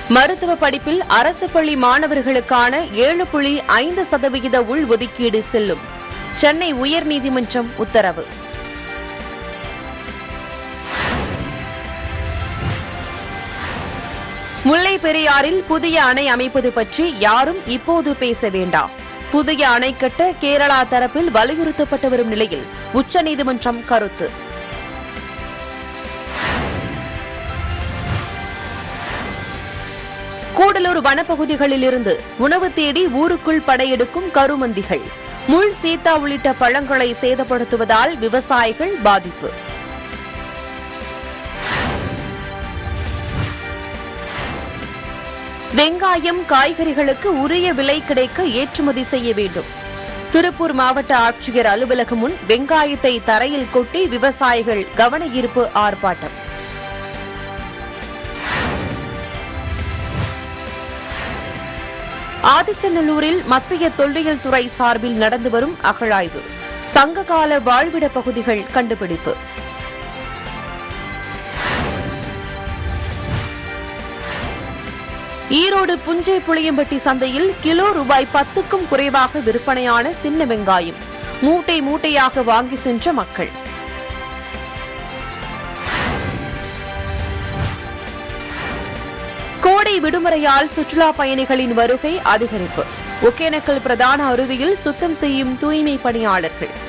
மருத்துவ படிப்பில் அரசு பள்ளி மாணவர்களுக்கான ஏழு புள்ளி ஐந்து சதவிகித உள்ஒதுக்கீடு செல்லும் சென்னை உயர்நீதிமன்றம் உத்தரவு முல்லை பெரியாறில் புதிய அணை அமைப்பது பற்றி யாரும் இப்போது பேச வேண்டாம் புதிய அணை கட்ட கேரளா தரப்பில் வலியுறுத்தப்பட்டு வரும் நிலையில் உச்சநீதிமன்றம் கருத்து கூடலூர் வனப்பகுதிகளிலிருந்து உணவு தேடி ஊருக்குள் படையெடுக்கும் கருமந்திகள் முள் சீத்தா உள்ளிட்ட பழங்களை சேதப்படுத்துவதால் விவசாயிகள் பாதிப்பு வெங்காயம் காய்கறிகளுக்கு உரிய விலை கிடைக்க ஏற்றுமதி செய்ய வேண்டும் திருப்பூர் மாவட்ட ஆட்சியர் அலுவலகம் முன் வெங்காயத்தை தரையில் கொட்டி விவசாயிகள் கவன ஈர்ப்பு ஆர்ப்பாட்டம் ஆதிச்சநல்லூரில் மத்திய தொல்லியல் துறை சார்பில் நடந்து வரும் அகழாய்வு சங்ககால வாழ்விட பகுதிகள் கண்டுபிடிப்பு ஈரோடு புஞ்சை புளியம்பட்டி சந்தையில் கிலோ ரூபாய் பத்துக்கும் குறைவாக விற்பனையான சின்ன வெங்காயம் மூட்டை மூட்டையாக வாங்கி சென்ற மக்கள் கோடை விடுமுறையால் சுற்றுலா பயணிகளின் வருகை அதிகரிப்பு ஒகேனக்கல் பிரதான அருவியில் சுத்தம் செய்யும் தூய்மை பணியாளர்கள்